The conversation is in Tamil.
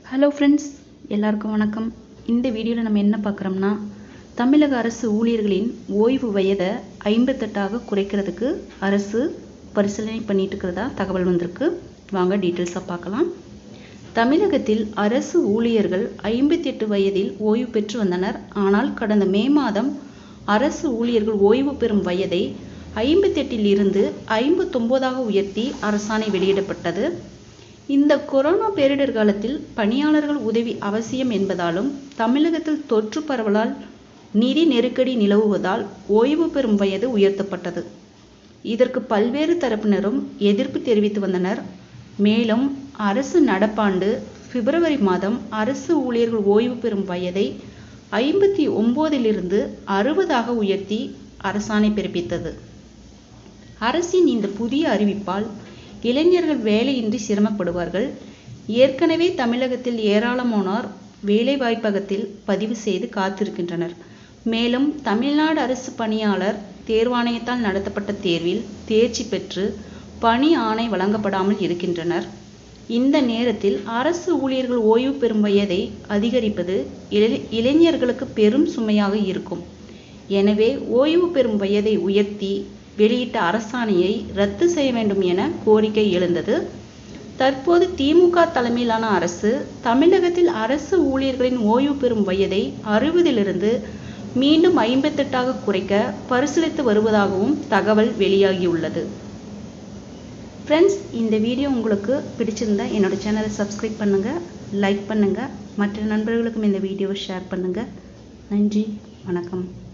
ஹலோ ஃப்ரெண்ட்ஸ் எல்லாருக்கும் வணக்கம் இந்த வீடியோவில் நம்ம என்ன பார்க்குறோம்னா தமிழக அரசு ஊழியர்களின் ஓய்வு வயதை ஐம்பத்தெட்டாக குறைக்கிறதுக்கு அரசு பரிசீலனை பண்ணிட்டு இருக்கிறதா தகவல் வந்திருக்கு வாங்க டீட்டெயில்ஸாக பார்க்கலாம் தமிழகத்தில் அரசு ஊழியர்கள் ஐம்பத்தி எட்டு வயதில் ஓய்வு பெற்று வந்தனர் ஆனால் கடந்த மே மாதம் அரசு ஊழியர்கள் ஓய்வு பெறும் வயதை ஐம்பத்தெட்டில் இருந்து ஐம்பத்தொம்போதாக உயர்த்தி அரசாணை வெளியிடப்பட்டது இந்த கொரோனா பேரிடர் காலத்தில் பணியாளர்கள் உதவி அவசியம் என்பதாலும் தமிழகத்தில் தொற்று பரவலால் நிதி நெருக்கடி நிலவுவதால் ஓய்வு பெறும் வயது உயர்த்தப்பட்டது இதற்கு பல்வேறு தரப்பினரும் எதிர்ப்பு தெரிவித்து வந்தனர் மேலும் அரசு நடப்பாண்டு பிப்ரவரி மாதம் அரசு ஊழியர்கள் ஓய்வு பெறும் வயதை ஐம்பத்தி ஒம்போதிலிருந்து அறுபதாக உயர்த்தி அரசாணை பிறப்பித்தது அரசின் இந்த புதிய அறிவிப்பால் இளைஞர்கள் வேலையின்றி சிரமப்படுவார்கள் ஏற்கனவே தமிழகத்தில் ஏராளமானோர் வேலைவாய்ப்பகத்தில் பதிவு செய்து காத்திருக்கின்றனர் மேலும் தமிழ்நாடு அரசு பணியாளர் தேர்வாணையத்தால் நடத்தப்பட்ட தேர்வில் தேர்ச்சி பெற்று பணி ஆணை வழங்கப்படாமல் இருக்கின்றனர் இந்த நேரத்தில் அரசு ஊழியர்கள் ஓய்வு பெறும் வயதை அதிகரிப்பது இளை- இளைஞர்களுக்கு பெரும் சுமையாக இருக்கும் எனவே ஓய்வு பெறும் வயதை உயர்த்தி வெளியிட்ட அரசாணையை ரத்து செய்ய வேண்டும் என கோரிக்கை எழுந்தது தற்போது திமுக தலைமையிலான அரசு தமிழகத்தில் அரசு ஊழியர்களின் ஓய்வு பெறும் வயதை அறுபதிலிருந்து மீண்டும் ஐம்பத்தெட்டாக குறைக்க பரிசீலித்து வருவதாகவும் தகவல் வெளியாகியுள்ளது ஃப்ரெண்ட்ஸ் இந்த வீடியோ உங்களுக்கு பிடிச்சிருந்தா என்னோட சேனலை சப்ஸ்கிரைப் பண்ணுங்கள் லைக் பண்ணுங்கள் மற்ற நண்பர்களுக்கும் இந்த வீடியோவை ஷேர் பண்ணுங்கள் நன்றி வணக்கம்